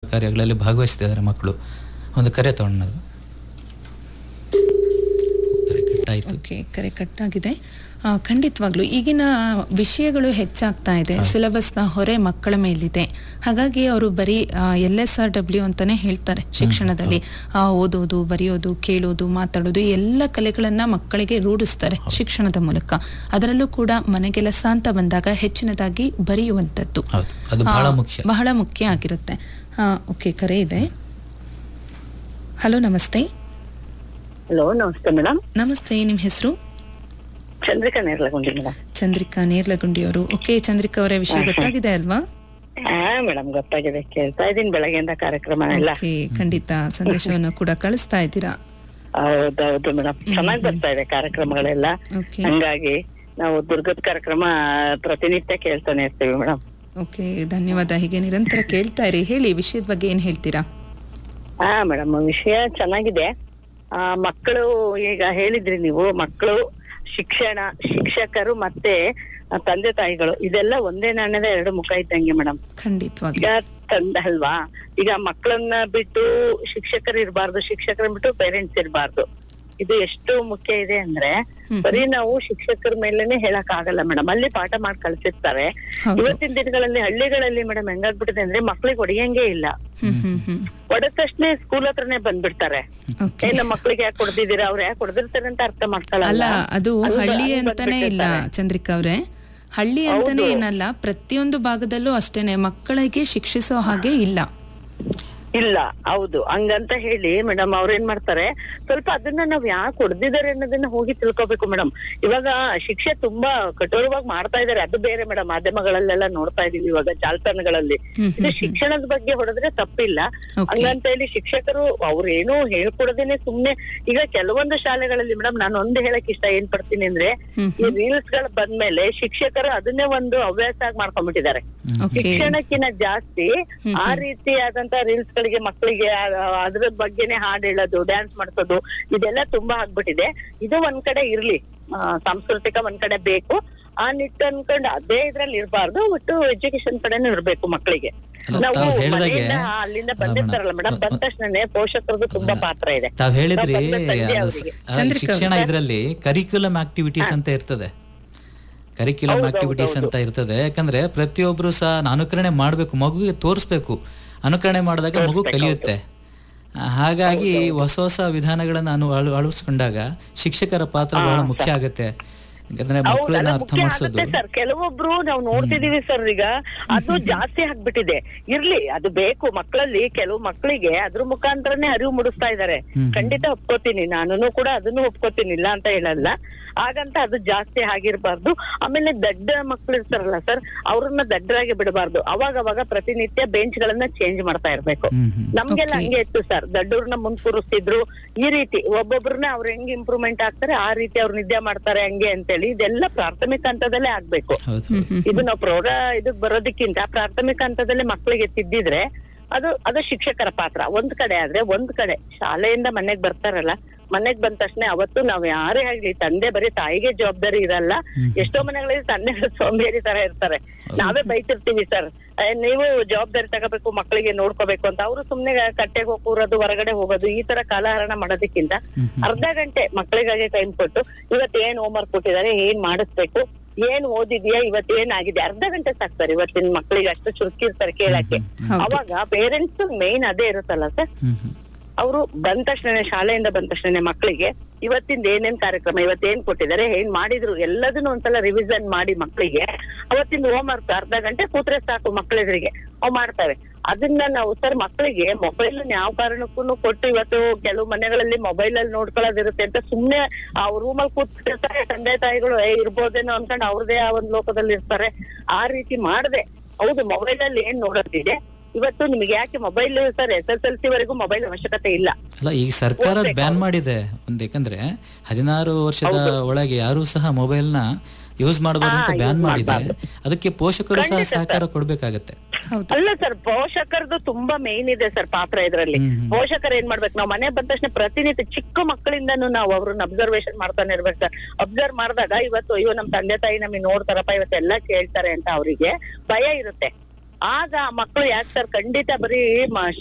ಕಾರ್ಯಗಳಲ್ಲಿ ಭಾಗವಹಿಸ್ತಿದ್ದಾರೆ ಮಕ್ಕಳು ಒಂದು ಕರೆ ತಗೊಂಡು ಕರೆ ಕಟ್ಟಾಯಿತು ಓಕೆ ಕರೆ ಕಟ್ಟಾಗಿದೆ ಆ, ಖಂಡಿತವಾಗ್ಲೂ ಈಗಿನ ವಿಷಯಗಳು ಹೆಚ್ಚಾಗ್ತಾ ಇದೆ ಸಿಲೆಬಸ್ನ ಹೊರೆ ಮಕ್ಕಳ ಮೇಲಿದೆ ಹಾಗಾಗಿ ಅವರು ಬರೀ ಎಲ್ ಎಸ್ ಆರ್ ಡಬ್ಲ್ಯೂ ಅಂತಾನೆ ಹೇಳ್ತಾರೆ ಶಿಕ್ಷಣದಲ್ಲಿ ಆ, ಓದೋದು ಬರೆಯೋದು ಕೇಳೋದು ಮಾತಾಡೋದು ಎಲ್ಲ ಕಲೆಗಳನ್ನ ಮಕ್ಕಳಿಗೆ ರೂಢಿಸ್ತಾರೆ ಶಿಕ್ಷಣದ ಮೂಲಕ ಅದರಲ್ಲೂ ಕೂಡ ಮನೆಗೆಲಸ ಅಂತ ಬಂದಾಗ ಹೆಚ್ಚಿನದಾಗಿ ಬರೆಯುವಂಥದ್ದು ಹೌದು ಅದು ಬಹಳ ಆ, ಮುಖ್ಯ ಬಹಳ ಮುಖ್ಯ ಆಗಿರುತ್ತೆ ಓಕೆ ಕರೆ ಇದೆ ಹಲೋ ನಮಸ್ತೆ ಹಲೋ ನಮಸ್ತೆ ಮೇಡಮ್ ನಮಸ್ತೆ ನಿಮ್ಮ ಹೆಸರು ಚಂದ್ರಿಕಾ ನೇರ್ಲಗುಂಡಿ ಮೇಡಮ್ ಚಂದ್ರಿಕಾ ನೇರ್ಲಗುಂಡಿಯವರು ಓಕೆ ಚಂದ್ರಿಕಾ ಅವರ ವಿಷಯ ಗೊತ್ತಾಗಿದೆ ಅಲ್ವಾ ಹಾ ಮೇಡಮ್ ಗೊತ್ತಾಗಿದೆ ಕೇಳ್ತಾ ಇದೀನಿ ಬೆಳಗ್ಗೆಯಿಂದ ಕಾರ್ಯಕ್ರಮ ಎಲ್ಲ ಓಕೆ ಖಂಡಿತ ಸಂದೇಶವನ್ನು ಕೂಡ ಕಳಿಸ್ತಾ ಇದ್ದೀರಾ ಹೌದೌದು ಮೇಡಮ್ ಚೆನ್ನಾಗಿ ಬರ್ತಾ ಇದೆ ಕಾರ್ಯಕ್ರಮಗಳೆಲ್ಲ ಓಕೆ ಹಂಗಾಗಿ ನಾವು ದುರ್ಗದ ಕಾರ್ಯಕ್ರಮ ಪ್ರತಿನಿತ್ಯ ಕೇಳ್ತಾನೆ ಇರ್ತೀವಿ ಮೇಡಮ್ ಓಕೆ ಧನ್ಯವಾದ ಹೀಗೆ ನಿರಂತರ ಕೇಳ್ತಾ ಇರಿ ಹೇಳಿ ವಿಷಯದ ಬಗ್ಗೆ ಏನ್ ಹೇಳ್ತೀರಾ ಹಾ ಮೇಡಮ್ ವಿಷಯ ಚೆನ್ನಾಗಿದೆ ಆ ಮಕ್ಕಳು ಈಗ ಹೇಳಿದ್ರಿ ನೀವು ಮಕ್ಕಳು ಶಿಕ್ಷಣ ಶಿಕ್ಷಕರು ಮತ್ತೆ ಆ, ತಂದೆ ತಾಯಿಗಳು ಇದೆಲ್ಲ ಒಂದೇ ನಾಣ್ಯದ ಎರಡು ಮುಖ ಇದ್ದಂಗೆ ಮೇಡಮ್ ಖಂಡಿತವಾಗಿ ಈಗ ತಂದ ಅಲ್ವಾ ಈಗ ಮಕ್ಕಳನ್ನ ಬಿಟ್ಟು ಶಿಕ್ಷಕರು ಇರಬಾರ್ದು ಶಿಕ್ಷಕರನ್ನ ಬಿಟ್ಟು ಪೇರೆಂಟ್ಸ್ ಇರಬಾರ್ದು ಇದು ಎಷ್ಟು ಮುಖ್ಯ ಇದೆ ಅಂದ್ರೆ ಹ್ಮ್. ಬರೀ ನಾವು ಶಿಕ್ಷಕರ ಮೇಲೆನೆ ಹೇಳಕ್ ಆಗಲ್ಲ ಮೇಡಮ್ ಅಲ್ಲಿ ಪಾಠ ಮಾಡಿ ಕಳ್ಸಿರ್ತಾರೆ ಹೌದು ಇವತ್ತಿನ ದಿನಗಳಲ್ಲಿ ಹಳ್ಳಿಗಳಲ್ಲಿ ಮೇಡಮ್ ಹೆಂಗಾಗ್ಬಿಟ್ಟಿದೆ ಅಂದ್ರೆ ಮಕ್ಳಿಗೆ ಹೊಡೆಯಂಗೆ ಇಲ್ಲ ಹ್ಮ್ ಹ್ಮ್ ಹ್ಮ್ ಹೊಡೆದ ತಕ್ಷಣ ಸ್ಕೂಲ್ ಹತ್ರನೇ ಬಂದ್ಬಿಡ್ತಾರೆ ಓಕೆ ಏ ನಮ್ಮ ಮಕ್ಳಿಗೆ ಯಾಕೆ ಹೊಡೆದಿದ್ದೀರಾ ಅವ್ರು ಯಾಕೆ ಹೊಡೆದಿರ್ತಾರೆ ಅಂತ ಅರ್ಥ ಅಲ್ಲ ಮಾಡ್ಕೊಳ್ಳಲ್ಲ ಅದು ಅಲ್ವಾ? ಹಳ್ಳಿ ಅಲ್ಲಿ ಅಂತಾನೆ ಇಲ್ಲ ಬಂದ್ಬಿಟ್ಟಿರ್ತಾರೆ. ಚಂದ್ರಿಕಾ ಅವ್ರೆ ಹಳ್ಳಿ ಅಂತಾನೆ ಹೌದು. ಏನಲ್ಲ ಪ್ರತಿಯೊಂದು ಭಾಗದಲ್ಲೂ ಅಷ್ಟೇನೆ ಮಕ್ಕಳಿಗೆ ಶಿಕ್ಷಿಸೋ ಹಾಗೆ ಇಲ್ಲ ಇಲ್ಲ ಹೌದು ಹಂಗಂತ ಹೇಳಿ ಮೇಡಮ್ ಅವ್ರ ಏನ್ ಮಾಡ್ತಾರೆ ಸ್ವಲ್ಪ ಅದನ್ನ ನಾವ್ ಯಾಕೆ ಹೊಡೆದಿದ್ದಾರೆ ಅನ್ನೋದನ್ನ ಹೋಗಿ ತಿಳ್ಕೊಬೇಕು ಮೇಡಮ್ ಇವಾಗ ಶಿಕ್ಷೆ ತುಂಬಾ ಕಠೋರವಾಗಿ ಮಾಡ್ತಾ ಇದಾರೆ ಅದು ಬೇರೆ ಮೇಡಮ್ ಮಾಧ್ಯಮಗಳಲ್ಲೆಲ್ಲ ನೋಡ್ತಾ ಇದೀವಿ ಇವಾಗ ಜಾಲತಾಣಗಳಲ್ಲಿ ಹ್ಮ್ ಇದು ಹ್ಮ್ ಶಿಕ್ಷಣದ ಬಗ್ಗೆ ಹೊಡೆದ್ರೆ ತಪ್ಪಿಲ್ಲ ಓಕೆ ಹಂಗಂತ ಹೇಳಿ ಶಿಕ್ಷಕರು ಅವ್ರೇನು ಹೇಳ್ಕೊಡದೇನೆ ಸುಮ್ನೆ ಈಗ ಕೆಲವೊಂದು ಶಾಲೆಗಳಲ್ಲಿ ಮೇಡಮ್ ನಾನು ಒಂದು ಹೇಳಕ್ ಇಷ್ಟ ಏನ್ ಪಡ್ತೀನಿ ಅಂದ್ರೆ ಹ್ಮ್ ಈ ರೀಲ್ಸ್ ಗಳು ಬಂದ್ಮೇಲೆ ಶಿಕ್ಷಕರು ಅದನ್ನೇ ಒಂದು ಹವ್ಯಾಸ ಆಗಿ ಮಾಡ್ಕೊಂಡ್ಬಿಟ್ಟಿದ್ದಾರೆ ಓಕೆ ಶಿಕ್ಷಣಕ್ಕಿಂತ ಜಾಸ್ತಿ ಹ್ಮ್ ಆ ರೀತಿಯಾದಂತ ರೀಲ್ಸ್ ಗಳಿಗೆ ಮಕ್ಕಳಿಗೆ ಅದ್ರ ಬಗ್ಗೆನೆ ಹಾಡ್ ಹೇಳೋದು ಡ್ಯಾನ್ಸ್ ಮಾಡ್ಸೋದು ಇದೆಲ್ಲ ತುಂಬಾ ಆಗ್ಬಿಟ್ಟಿದೆ ಇದು ಒಂದ್ ಕಡೆ ಇರ್ಲಿ ಆ, ಸಾಂಸ್ಕೃತಿಕ ಒಂದ್ ಕಡೆ ಬೇಕು ಆ ನಿಟ್ಟು ಅನ್ಕೊಂಡು ಅದೇ ಇದ್ರಲ್ಲಿ ಇರಬಾರ್ದು ಒಟ್ಟು ಎಜುಕೇಶನ್ ಕಡೆನೂ ಇರ್ಬೇಕು ಮಕ್ಕಳಿಗೆ ಅಲ್ಲ, ನಾವು ತಾವು ಹೇಳ್ದಾಗೆ- ಮನೆಯಿಂದ ಅಲ್ಲಿಂದ ಅಲ್ಲ ಬಂದಿರ್ತಾರಲ್ಲ ಮೇಡಮ್ ಮೇಡಮ್, ಬಂದ ತಕ್ಷಣನೇ ಪೋಷಕರದ್ದು ತುಂಬಾ ಪಾತ್ರ ಇದೆ ತಾವ್ ಹೇಳಿದ್ರಿ ನಾವು ತಂದೆ ತಂದೆ ಅದು ಅವ್ರಿಗೆ. ಸ- ಆ ಚಂದ್ರಿಕಾ ಶಿಕ್ಷಣ ಅವ್ರೆ. ಇದರಲ್ಲಿ ಕರಿಕ್ಯುಲಮ್ ಆಕ್ಟಿವಿಟೀಸ್ ಅಂತ ಇರ್ತದೆ ಕರಿಕ್ಯುಲಮ್ ಹೌದು, ಆಕ್ಟಿವಿಟೀಸ್ ಹೌದು, ಅಂತ ಇರ್ತದೆ ಯಾಕಂದ್ರೆ ಪ್ರತಿಯೊಬ್ರು ಸಹ ಅನುಕರಣೆ ಮಾಡಬೇಕು ಮಗುವಿಗೆ ತೋರಿಸ್ಬೇಕು ಅನುಕರಣೆ ಮಾಡಿದಾಗ ಮಗು ತೋರ್ಸ್ಬೇಕು, ಕಲಿಯುತ್ತೆ ಆ, ಹಾಗಾಗಿ ಹೊಸ ಹೊಸ ವಿಧಾನಗಳನ್ನ ಅನು ಅಳು ಅಳವಡಿಸ್ಕೊಂಡಾಗ ಶಿಕ್ಷಕರ ಪಾತ್ರ ಬಹಳ ಮುಖ್ಯ ಆಗತ್ತೆ ಯಾಕಂದ್ರೆ ಹೌದಲ್ಲ ಮಕ್ಕಳನ್ನ ಅರ್ಥ ಮುಖ್ಯ ಮಾಡಿಸೋದು ಆಗುತ್ತೆ ಸರ್ ಕೆಲವೊಬ್ರು ನಾವು ನೋಡ್ತಿದೀವಿ ಸರ್ ಈಗ ಅದು ಜಾಸ್ತಿ ಆಗ್ಬಿಟ್ಟಿದೆ ಇರ್ಲಿ ಅದು ಬೇಕು ಮಕ್ಕಳಲ್ಲಿ ಕೆಲವು ಮಕ್ಕಳಿಗೆ ಅದ್ರ ಮುಖಾಂತರನೇ ಅರಿವು ಮೂಡಿಸ್ತಾ ಇದ್ದಾರೆ ಹ್ಮ್. ಖಂಡಿತ ಒಪ್ಕೋತೀನಿ ನಾನು ಕೂಡ ಅದನ್ನು ಒಪ್ಕೋತೀನಿ ಇಲ್ಲ ಅಂತ ಹೇಳಲ್ಲ ಹಾಗಂತ ಅದು ಜಾಸ್ತಿ ಆಗಿರ್ಬಾರ್ದು ಆಮೇಲೆ ದಡ್ಡ ಮಕ್ಳು ಇರ್ತಾರಲ್ಲ ಸರ್ ಅವ್ರನ್ನ ದಡ್ಡರಾಗಿ ಬಿಡಬಾರ್ದು ಅವಾಗ ಅವಾಗ ಪ್ರತಿನಿತ್ಯ ಬೆಂಚ್ ಗಳನ್ನ ಚೇಂಜ್ ಮಾಡ್ತಾ ಇರ್ಬೇಕು ಹ್ಮ್ ಹ್ಮ್ ನಮ್ಗೆಲ್ಲ Okay. ಹಂಗೆ ಇತ್ತು ಸರ್ ದೊಡ್ಡವ್ರನ್ನ ಮುಂದ್ ಕೂರಿಸ್ತಿದ್ರು ಈ ರೀತಿ ಒಬ್ಬೊಬ್ರನ್ನ ಅವ್ರ ಹೆಂಗ್ ಇಂಪ್ರೂವ್ಮೆಂಟ್ ಆಗ್ತಾರೆ ಆ ರೀತಿ ಅವ್ರು ನಿದ್ದೆ ಮಾಡ್ತಾರೆ ಹಂಗೆ ಅಂತೇಳಿ ಇದೆಲ್ಲ ಪ್ರಾಥಮಿಕ ಹಂತದಲ್ಲೇ ಆಗ್ಬೇಕು ಹೌದು ಹ್ಮ್ ಹ್ಮ್ ಇದು ನಾವು ಪ್ರೌಢ ಇದಕ್ ಬರೋದಕ್ಕಿಂತ ಪ್ರಾಥಮಿಕ ಹಂತದಲ್ಲೇ ಮಕ್ಕಳಿಗೆ ತಿದ್ದಿದ್ರೆ ಅದು ಅದು ಶಿಕ್ಷಕರ ಪಾತ್ರ ಒಂದ್ ಕಡೆ ಆದ್ರೆ ಒಂದ್ ಕಡೆ ಶಾಲೆಯಿಂದ ಮನೆಗ್ ಬರ್ತಾರಲ್ಲ ಮನೆಗ್ ಬಂದ ತಕ್ಷಣ ಅವತ್ತು ನಾವ್ ಯಾರೇ ಆಗ್ಲಿ ತಂದೆ ಬರೀ ತಾಯಿಗೆ ಜವಾಬ್ದಾರಿ ಇರಲ್ಲ ಹ್ಮ್. ಎಷ್ಟೋ ಮನೆಗಳಲ್ಲಿ ತಂದೆ ಸೋಂಬೇರಿ ತರ ಇರ್ತಾರೆ ನಾವೇ ಬೈತಿರ್ತೀವಿ ಸರ್ ನೀವು ಜವಾಬ್ದಾರಿ ತಗೋಬೇಕು ಮಕ್ಕಳಿಗೆ ನೋಡ್ಕೋಬೇಕು ಅಂತ ಅವರು ಸುಮ್ನೆ ಕಟ್ಟೆಗೆ ಹೋಗಿ ಕೂರೋದು ಹೊರಗಡೆ ಹೋಗೋದು ಈ ತರ ಕಾಲಹರಣ ಮಾಡೋದಕ್ಕಿಂತ ಹ್ಮ್ ಹ್ಮ್ ಅರ್ಧ ಗಂಟೆ ಮಕ್ಕಳಿಗಾಗಿ ಟೈಮ್ ಕೊಟ್ಟು ಇವತ್ತು ಏನ್ ಹೋಮ್ವರ್ಕ್ ಕೊಟ್ಟಿದ್ದಾರೆ ಏನ್ ಮಾಡಿಸ್ಬೇಕು ಏನ್ ಓದಿದ್ಯಾ ಇವತ್ತು ಏನಾಗಿದೆ ಅರ್ಧ ಗಂಟೆ ಸಾಕ್ತಾರೆ ಇವತ್ತಿನ ಮಕ್ಕಳಿಗೆ ಅಷ್ಟು ಚುರುಕಿರ್ತಾರೆ ಕೇಳಕ್ಕೆ ಹೌದು. ಅವಾಗ ಪೇರೆಂಟ್ಸ್ ಮೇನ್ ಅದೇ ಇರುತ್ತಲ್ಲ ಸರ್ ಹ್ಮ್ ಹ್ಮ್ ಅವರು ಬಂದ ತಕ್ಷಣ ಶಾಲೆಯಿಂದ ಬಂದ ತಕ್ಷಣ ಮಕ್ಕಳಿಗೆ ಇವತ್ತಿಂದ ಏನೇನ್ ಕಾರ್ಯಕ್ರಮ ಇವತ್ತೇನ್ ಕೊಟ್ಟಿದ್ದಾರೆ ಏನ್ ಮಾಡಿದ್ರು ಎಲ್ಲದನ್ನು ಒಂದ್ಸಲ ರಿವಿಷನ್ ಮಾಡಿ ಮಕ್ಕಳಿಗೆ ಅವತ್ತಿಂದ ಹೋಮ್ ವರ್ಕ್ ಅರ್ಧ ಗಂಟೆ ಕೂತ್ರೆ ಸಾಕು ಮಕ್ಕಳೆದುರಿಗೆ ಅವ್ ಮಾಡ್ತವೆ ಅದನ್ನ ನಾವು ಸರ್ ಮಕ್ಕಳಿಗೆ ಮೊಬೈಲ್ ಯಾವ ಕಾರಣಕ್ಕೂ ಕೊಟ್ಟು ಇವತ್ತು ಕೆಲವು ಮನೆಗಳಲ್ಲಿ ಮೊಬೈಲ್ ಅಲ್ಲಿ ನೋಡ್ಕೊಳ್ಳೋದಿರುತ್ತೆ ಅಂತ ಸುಮ್ನೆ ಆ ರೂಮಲ್ಲಿ ಕೂತ್ಬಿಟ್ಟಿರ್ತಾರೆ ತಂದೆ ತಾಯಿಗಳು ಏ ಇರ್ಬೋದೇನೋ ಅನ್ಕೊಂಡು ಅವ್ರದೇ ಆ ಒಂದ್ ಲೋಕದಲ್ಲಿ ಇರ್ತಾರೆ ಆ ರೀತಿ ಮಾಡದೆ ಹೌದು ಮೊಬೈಲ್ ಅಲ್ಲಿ ಏನ್ ನೋಡೋದಿದೆ ಇವತ್ತು ನಿಮ್ಗೆ ಯಾಕೆ mobile sir S S L C ವರೆಗೂ ಮೊಬೈಲ್ ಅವಶ್ಯಕತೆ ಇಲ್ಲ ಅಲ್ಲ ಈಗ ಸರ್ಕಾರ ಓದ್ಬೇಕು ಬ್ಯಾನ್ ಅವ್ರು. ಮಾಡಿದೆ ಒಂದ್ ಯಾಕಂದ್ರೆ ಹದಿನಾರು ವರ್ಷದ ಒಳಗೆ ಯಾರು ಸಹ ಮೊಬೈಲ್ ನ ಯೂಸ್ ಮಾಡಬಾರ್ದು ಅಂತ ಹಾ, ಬ್ಯಾನ್ use ಮಾಡಿದೆ ಮಾಡ್ಬಾರ್ದು. ಅದಕ್ಕೆ ಪೋಷಕರು ಸಹ ಖಂಡಿತ ಸಹಕಾರ ಸರ್. ಕೊಡ್ಬೇಕಾಗತ್ತೆ ಹೌದು ಅಲ್ಲ ಸರ್ ಪೋಷಕರದು ತುಂಬಾ ಮೇನ್ ಇದೆ ಸರ್ ಪಾತ್ರ ಇದ್ರಲ್ಲಿ ಹ್ಮ್, ಹ್ಮ್. ಪೋಷಕರು ಏನ್ ಮಾಡ್ಬೇಕು ನಾವು ಮನೆ ಬಂದ ತಕ್ಷಣ ಪ್ರತಿನಿತ್ಯ ಚಿಕ್ಕ ಮಕ್ಕಳಿಂದನೂ ನಾವು ಅವ್ರನ್ನ ಅಬ್ಸರ್ವೇಷನ್ ಮಾಡ್ತಾನೆ ಇರ್ಬೇಕು ಸರ್ ಅಬ್ಸರ್ವ್ ಮಾಡಿದಾಗ ಇವತ್ತು ಅಯ್ಯೋ ನಮ್ ತಂದೆ ತಾಯಿ ನಮಗೆ ನೋಡ್ತಾರಪ್ಪ ಇವತ್ತೆಲ್ಲ ಕೇಳ್ತಾರೆ ಅಂತ ಅವರಿಗೆ ಭಯ ಇರುತ್ತೆ ಆಗ ಮಕ್ಕಳು ಯಾಕೆ ಸರ್ ಖಂಡಿತ ಬರೀ ಮ-